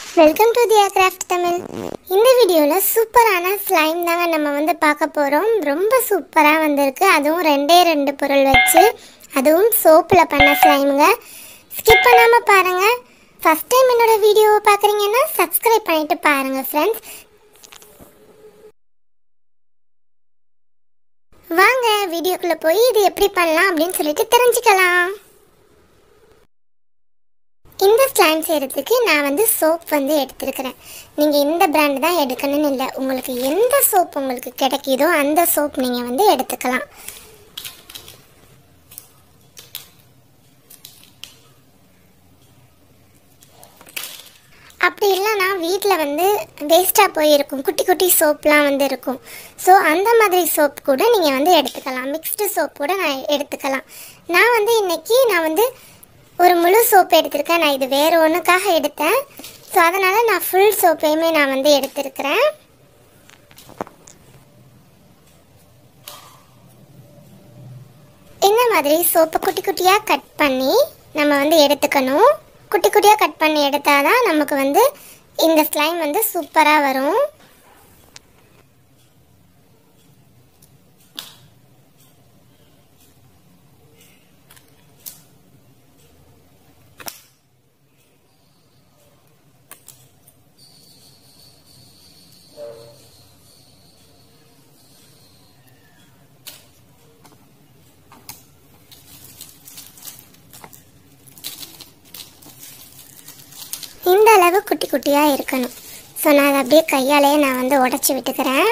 welcome to Diya Craft Tamil இந்த வீடியோவில் சூப்பரான ஸ்லைம் தாங்க நம்ம வந்து பார்க்க போகிறோம் ரொம்ப சூப்பராக வந்திருக்கு அதுவும் ரெண்டே ரெண்டு பொருள் வச்சு அதுவும் சோப்பில் பண்ண ஸ்லைமுங்க ஸ்கிப் பண்ணாமல் பாருங்கள் ஃபஸ்ட் டைம் என்னோட வீடியோவை பார்க்குறீங்கன்னா சப்ஸ்கிரைப் பண்ணிட்டு பாருங்கள் ஃப்ரெண்ட்ஸ் வாங்க வீடியோக்குள்ளே போய் இது எப்படி பண்ணலாம் அப்படின்னு சொல்லிட்டு தெரிஞ்சுக்கலாம் இந்த ஸ்லைம் செய்கிறதுக்கு நான் வந்து சோப் வந்து எடுத்திருக்கிறேன் நீங்கள் இந்த பிராண்ட் தான் எடுக்கணும்னு இல்லை உங்களுக்கு எந்த சோப் உங்களுக்கு கிடைக்குதோ அந்த சோப் நீங்கள் வந்து எடுத்துக்கலாம் அப்படி இல்லைன்னா வீட்டில் வந்து வேஸ்ட்டாக போயிருக்கும் குட்டி குட்டி சோப்லாம் வந்து இருக்கும் ஸோ அந்த மாதிரி சோப் கூட நீங்கள் வந்து எடுத்துக்கலாம் மிக்ஸ்டு சோப் கூட நான் எடுத்துக்கலாம் நான் வந்து இன்னைக்கு நான் வந்து ஒரு முழு சோப்பு எடுத்திருக்கேன் நான் இது வேறு ஒன்றுக்காக எடுத்தேன் ஸோ அதனால் நான் ஃபுல் சோப்பையுமே நான் வந்து எடுத்திருக்கிறேன் இந்த மாதிரி சோப்பை குட்டி குட்டியாக கட் பண்ணி நம்ம வந்து எடுத்துக்கணும் குட்டி குட்டியாக கட் பண்ணி எடுத்தால் தான் நமக்கு வந்து இந்த ஸ்லைம் வந்து சூப்பராக வரும் இந்த அளவு குட்டி குட்டியாக இருக்கணும் ஸோ நான் அதை அப்படியே கையாலேயே நான் வந்து உடச்சி விட்டுக்கிறேன்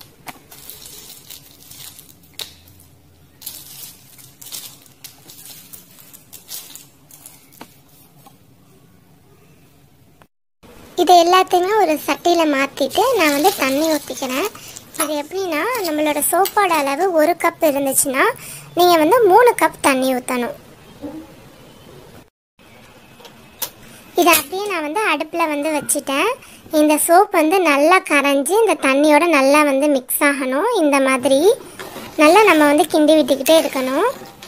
இது எல்லாத்தையுமே ஒரு சட்டியில் மாற்றிட்டு நான் வந்து தண்ணி ஊற்றிக்கிறேன் இது எப்படின்னா நம்மளோட சோப்போட அளவு ஒரு கப் இருந்துச்சுன்னா நீங்கள் வந்து மூணு கப் தண்ணி ஊற்றணும் இதை அப்படியே நான் வந்து அடுப்பில் வந்து வச்சுட்டேன் இந்த சோப் வந்து நல்லா கரைஞ்சி இந்த தண்ணியோட நல்லா வந்து மிக்ஸ் ஆகணும் இந்த மாதிரி நல்லா நம்ம வந்து கிண்டி விட்டுக்கிட்டே இருக்கணும்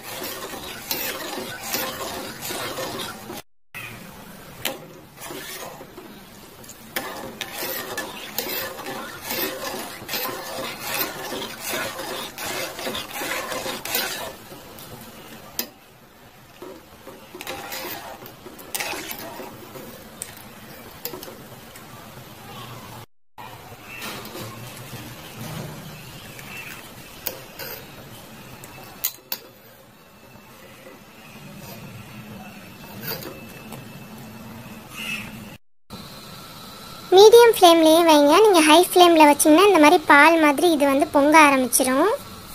மீடியம் ஃப்ளேம்லேயே வைங்க நீங்கள் ஹை ஃப்ளேமில் வச்சிங்கன்னா இந்த மாதிரி பால் மாதிரி இது வந்து பொங்க ஆரம்பிச்சிரும்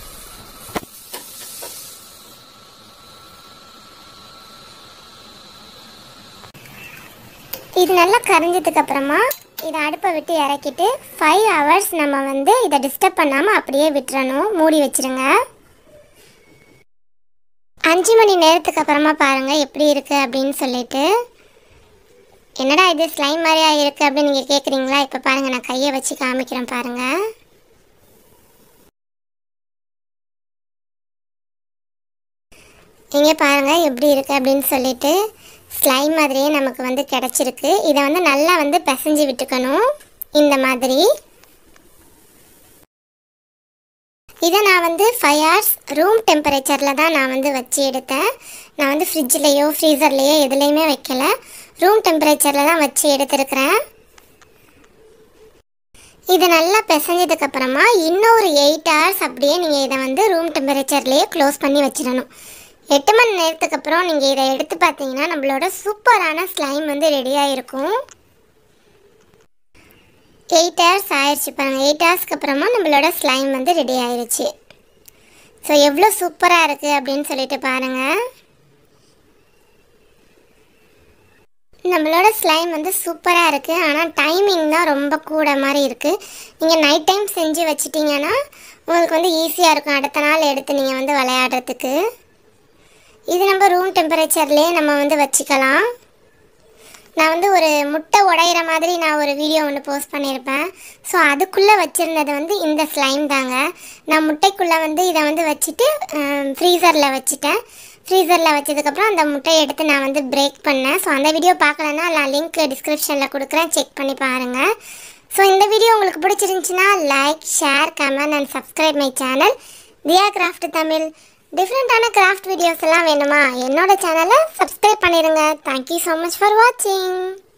இது நல்லா கரைஞ்சதுக்கு அப்புறமா இதை அடுப்பை விட்டு இறக்கிட்டு ஃபைவ் ஹவர்ஸ் நம்ம வந்து இதை டிஸ்டர்ப் பண்ணாமல் அப்படியே விட்டுறணும் மூடி வச்சிருங்க அஞ்சு மணி நேரத்துக்கு அப்புறமா பாருங்கள் எப்படி இருக்குது அப்படின்னு சொல்லிட்டு என்னடா இது ஸ்லைம் மாதிரியா இருக்குது அப்படின்னு நீங்கள் கேட்குறீங்களா இப்போ பாருங்கள் நான் கையை வச்சு காமிக்கிறேன் பாருங்கள் இங்கே பாருங்கள் எப்படி இருக்குது அப்படின்னு சொல்லிட்டு ஸ்லைம் மாதிரியே நமக்கு வந்து கிடச்சிருக்கு இதை வந்து நல்லா வந்து பிசைஞ்சு விட்டுக்கணும் இந்த மாதிரி இதை நான் வந்து ஃபைவ் ஹவர்ஸ் ரூம் டெம்பரேச்சரில் தான் நான் வந்து வச்சு எடுத்தேன் நான் வந்து ஃப்ரிட்ஜ்லேயோ ஃப்ரீசர்லேயோ எதுலேயுமே வைக்கல ரூம் டெம்பரேச்சரில் தான் வச்சு எடுத்துருக்கிறேன் இது நல்லா பிசைஞ்சதுக்கப்புறமா இன்னும் ஒரு எயிட் ஹவர்ஸ் அப்படியே நீங்கள் இதை வந்து ரூம் டெம்பரேச்சர்லேயே க்ளோஸ் பண்ணி வச்சிடணும் எட்டு மணி நேரத்துக்கு அப்புறம் நீங்கள் இதை எடுத்து பார்த்தீங்கன்னா நம்மளோட சூப்பரான ஸ்லைம் வந்து ரெடியாக இருக்கும் எயிட் ஹவர்ஸ் ஆயிடுச்சு பாருங்கள் எயிட் ஹவர்ஸ்க்கு அப்புறமா நம்மளோட ஸ்லைம் வந்து ரெடி ஆயிடுச்சு ஸோ எவ்வளோ சூப்பராக இருக்குது அப்படின்னு சொல்லிட்டு பாருங்கள் நம்மளோட ஸ்லைம் வந்து சூப்பராக இருக்குது ஆனால் டைமிங் தான் ரொம்ப கூட மாதிரி இருக்குது நீங்கள் நைட் டைம் செஞ்சு வச்சிட்டிங்கன்னா உங்களுக்கு வந்து ஈஸியாக இருக்கும் அடுத்த நாள் எடுத்து நீங்கள் வந்து விளையாடுறதுக்கு இது நம்ம ரூம் டெம்பரேச்சர்லேயே நம்ம வந்து வச்சுக்கலாம் நான் வந்து ஒரு முட்டை உடையிற மாதிரி நான் ஒரு வீடியோ ஒன்று போஸ்ட் பண்ணியிருப்பேன் ஸோ அதுக்குள்ளே வச்சுருந்தது வந்து இந்த ஸ்லைம் தாங்க நான் முட்டைக்குள்ளே வந்து இதை வந்து வச்சுட்டு ஃப்ரீசரில் வச்சுட்டேன் ஃப்ரீசரில் வச்சதுக்கப்புறம் அந்த முட்டையை எடுத்து நான் வந்து பிரேக் பண்ணேன் ஸோ அந்த வீடியோ பார்க்கலன்னா நான் லிங்க் டிஸ்கிரிப்ஷனில் கொடுக்குறேன் செக் பண்ணி பாருங்கள் ஸோ இந்த வீடியோ உங்களுக்கு பிடிச்சிருந்துச்சுன்னா like share comment and subscribe my channel Diya Craft Tamil டிஃப்ரெண்ட்டான கிராஃப்ட் வீடியோஸ் எல்லாம் வேணுமா என்னோட சேனலை சப்ஸ்கிரைப் பண்ணிடுங்க தேங்க்யூ ஸோ மச் ஃபார் வாட்சிங்